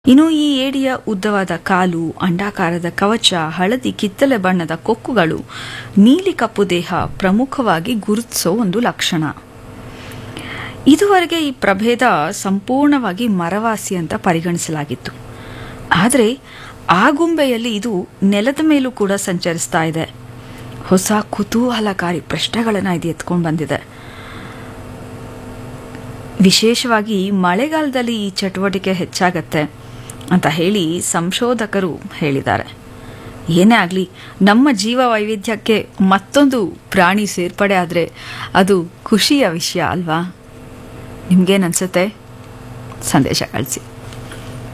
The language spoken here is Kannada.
ಇನ್ನು ಈ ಏಡಿಯ ಉದ್ದವಾದ ಕಾಲು ಅಂಡಾಕಾರದ ಕವಚ ಹಳದಿ ಕಿತ್ತಲೆ ಬಣ್ಣದ ಕೊಕ್ಕುಗಳು ನೀಲಿ ಕಪ್ಪು ದೇಹ ಪ್ರಮುಖವಾಗಿ ಗುರುತಿಸೋ ಒಂದು ಲಕ್ಷಣ ಇದುವರೆಗೆ ಈ ಪ್ರಭೇದ ಸಂಪೂರ್ಣವಾಗಿ ಮರವಾಸಿ ಅಂತ ಪರಿಗಣಿಸಲಾಗಿತ್ತು ಆದರೆ ಆಗುಂಬೆಯಲ್ಲಿ ಇದು ನೆಲದ ಮೇಲೂ ಕೂಡ ಸಂಚರಿಸ್ತಾ ಇದೆ ಹೊಸ ಕುತೂಹಲಕಾರಿ ಪ್ರಶ್ನೆಗಳನ್ನು ಇದು ಎತ್ಕೊಂಡು ಬಂದಿದೆ ವಿಶೇಷವಾಗಿ ಮಳೆಗಾಲದಲ್ಲಿ ಈ ಚಟುವಟಿಕೆ ಹೆಚ್ಚಾಗತ್ತೆ ಅಂತ ಹೇಳಿ ಸಂಶೋಧಕರು ಹೇಳಿದ್ದಾರೆ ಏನೇ ಆಗಲಿ ನಮ್ಮ ಜೀವ ವೈವಿಧ್ಯಕ್ಕೆ ಮತ್ತೊಂದು ಪ್ರಾಣಿ ಸೇರ್ಪಡೆ ಆದರೆ ಅದು ಖುಷಿಯ ವಿಷಯ ಅಲ್ವಾ ನಿಮ್ಗೇನನ್ಸುತ್ತೆ ಸಂದೇಶ ಕಳಿಸಿ